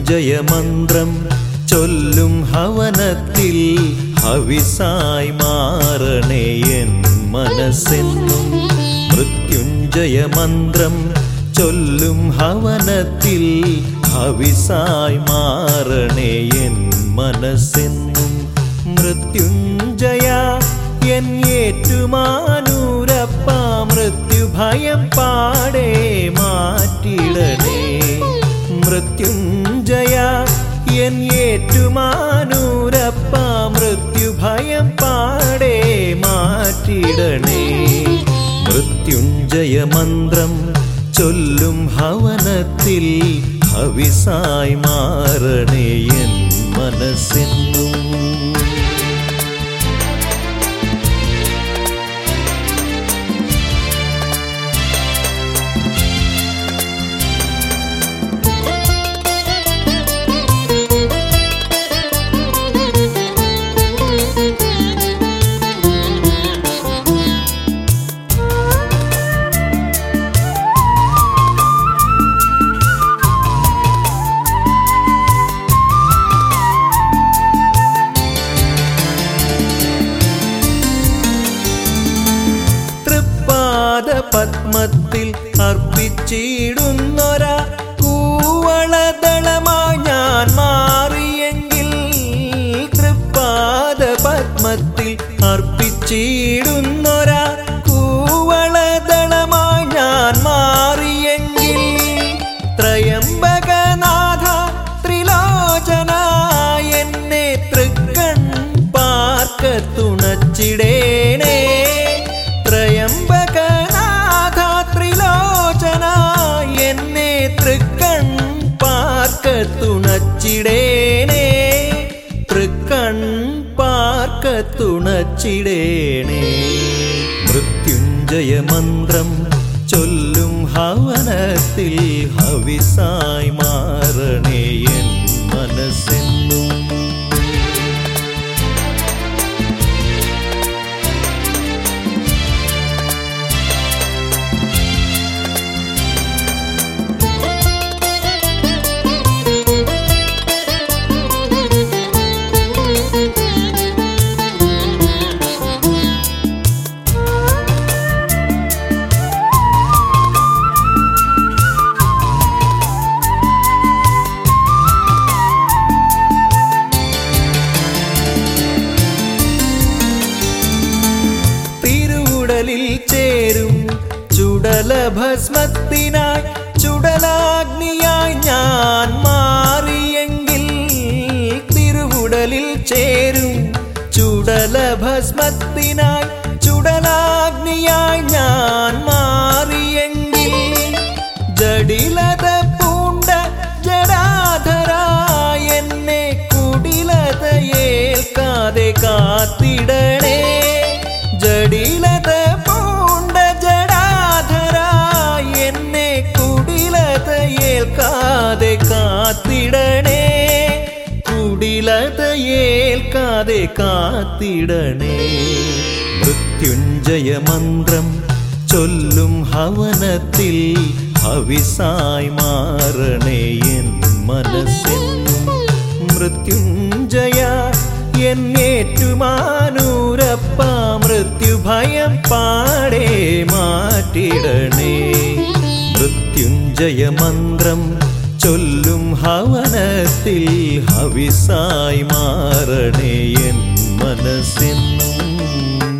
മൃത്യുഞ്ജയമന്ത്രം ചൊല്ലും ഹവനത്തിൽ ഹവിസായി മാറണേ എൻ മനസ്സെന്നും മൃത്യുഞ്ജയമന്ത്രം ചൊല്ലും ഹവനത്തിൽ ഹവിസായി മാറണേ എൻ മനസ്സെന്നും മൃത്യുഞ്ജയ എൻ ഏറ്റുമാനൂരപ്പ മൃത്യുഭയം പാടേ മാറ്റിടണേ മൃത്യുഞ്ജയ എൻ ഏറ്റുമാനൂരപ്പ മൃത്യുഭയം പാടേ മാറ്റിടണേ മൃത്യുഞ്ജയ മന്ത്രം ചൊല്ലും ഹവനത്തിൽ ഹവിസായി മാറണേ എൻ മനസ്സെന്നും തൃപ്പാദ പത്മത്തിൽ അർപ്പിച്ചിടുന്നൊര കൂവളദളമായി ഞാൻ മാറിയെങ്കിൽ തൃപ്പാദ പത്മത്തിൽ അർപ്പിച്ചിടുന്നൊര കൂവളദളമായി ഞാൻ മാറിയെങ്കിൽ ത്രയംബകനാഥ ത്രിലോചന എന്നെ തൃക്കൺ പാർക്ക തുണച്ചിടേണേ ത്രയംബകനാഥ ത്രിലോചന എന്നെ തൃക്കൺ പാർക്ക തുണച്ചിടേണേ തൃക്കൺ പാർക്ക തുണച്ചിടേണേ മൃത്യുഞ്ജയ മന്ത്രം ചൊല്ലും ഹവനത്തിൽ ഹവിസായി മാറണേ എൻ മനസ്സെന്നും തിരുവുടലിൽ ചേരും ചുടലഭസ്മത്തിനായി ചുടലാഗ്നിയായി ഞാൻ മാറിയെങ്കിൽ തിരുവുടലിൽ ചേരും ചുടലഭസ്മത്തിനായി ചുടലാഗ്നിയായി ഞാൻ മാറിയെങ്കിൽ ജടിലത പൂണ്ട ജടാധര എന്നെ കുടിലതയേൽക്കാതെ കാത്തിടണേ ജടിലത പൂണ്ട ജടാധര എന്നെ കുടിലതയേൽക്കാതെ കാത്തിടണേ കുടിലതയേൽക്കാതെ കാത്തിടണേ മൃത്യുഞ്ജയ മന്ത്രം ചൊല്ലും ഹവനത്തിൽ ഹവിസായി മാറണേ എൻ മനസ്സെന്നും മൃത്യുഞ്ജയ എന്നേറ്റുമാനൂരപ്പ മൃത്യുഭയം പാടേ മാറ്റിടണേ മൃത്യുഞ്ജയ മന്ത്രം ചൊല്ലും ഹവനത്തിൽ ഹവിസായി മാറണേ എൻ മനസ്സെന്നും